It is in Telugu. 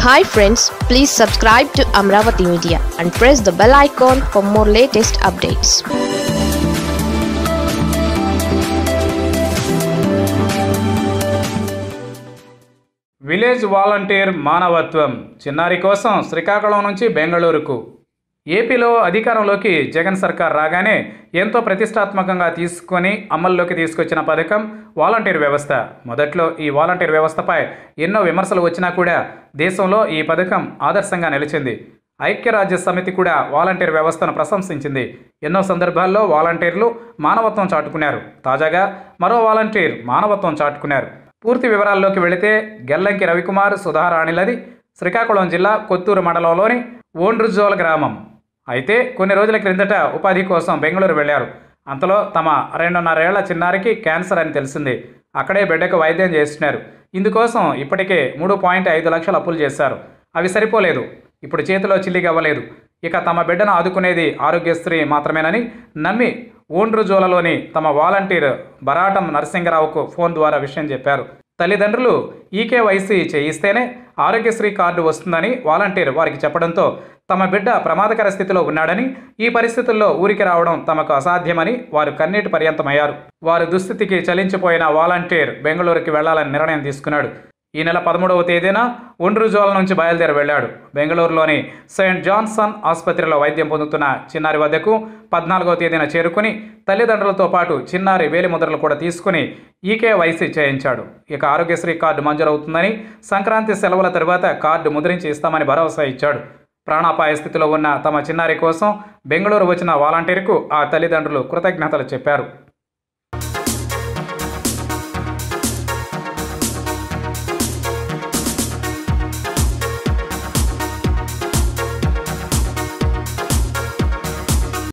hi friends please subscribe to Amaravati media and press the bell icon for more latest updates village volunteer మానవత్వం చిన్నారి కోసం శ్రీకాకుళం నుంచి బెంగళూరుకు ఏపీలో అధికారంలోకి జగన్ సర్కార్ రాగానే ఎంతో ప్రతిష్టాత్మకంగా తీసుకొని అమల్లోకి తీసుకొచ్చిన పథకం వాలంటీర్ వ్యవస్థ మొదట్లో ఈ వాలంటీర్ వ్యవస్థపై ఎన్నో విమర్శలు వచ్చినా కూడా దేశంలో ఈ పథకం ఆదర్శంగా నిలిచింది ఐక్యరాజ్య సమితి కూడా వాలంటీర్ వ్యవస్థను ప్రశంసించింది ఎన్నో సందర్భాల్లో వాలంటీర్లు మానవత్వం చాటుకున్నారు తాజాగా మరో వాలంటీర్ మానవత్వం చాటుకున్నారు పూర్తి వివరాల్లోకి వెళితే గెల్లంకి రవికుమార్ సుధారాణిలది శ్రీకాకుళం జిల్లా కొత్తూరు మండలంలోని ఓండ్రుజోల్ గ్రామం అయితే కొన్ని రోజుల క్రిందట ఉపాధి కోసం బెంగళూరు వెళ్లారు అంతలో తమ రెండున్నరేళ్ల చిన్నారికి క్యాన్సర్ అని తెలిసింది అక్కడే బిడ్డకు వైద్యం చేస్తున్నారు ఇందుకోసం ఇప్పటికే మూడు పాయింట్ ఐదు లక్షలు అప్పులు చేశారు అవి సరిపోలేదు ఇప్పుడు చేతిలో చిల్లిగవ్వలేదు ఇక తమ బిడ్డను ఆదుకునేది ఆరోగ్యశ్రీ మాత్రమేనని నమ్మి ఓండ్రుజోలలోని తమ వాలంటీర్ బరాటం నరసింగరావుకు ఫోన్ ద్వారా విషయం చెప్పారు తల్లిదండ్రులు ఈకేవైసీ చేయిస్తేనే ఆరోగ్యశ్రీ కార్డు వస్తుందని వాలంటీర్ వారికి చెప్పడంతో తమ బిడ్డ ప్రమాదకర స్థితిలో ఉన్నాడని ఈ పరిస్థితుల్లో ఊరికి రావడం తమకు అసాధ్యమని వారు కన్నీటి పర్యంతమయ్యారు వారి దుస్థితికి చలించిపోయిన వాలంటీర్ బెంగళూరుకి వెళ్లాలని నిర్ణయం తీసుకున్నాడు ఈ నెల పదమూడవ తేదీన ఒండ్రుజోల నుంచి బయలుదేరి వెళ్ళాడు బెంగళూరులోని సెయింట్ జాన్సన్ ఆసుపత్రిలో వైద్యం పొందుతున్న చిన్నారి వద్దకు పద్నాలుగవ తేదీన చేరుకుని తల్లిదండ్రులతో పాటు చిన్నారి వేలిముద్రలు కూడా తీసుకుని ఈకేవైసీ చేయించాడు ఇక ఆరోగ్యశ్రీ కార్డు మంజూరవుతుందని సంక్రాంతి సెలవుల తరువాత కార్డు ముద్రించి ఇస్తామని భరోసా ఇచ్చాడు ప్రాణాపాయ స్థితిలో ఉన్న తమ చిన్నారి కోసం బెంగళూరు వచ్చిన వాలంటీర్కు ఆ తల్లిదండ్రులు కృతజ్ఞతలు చెప్పారు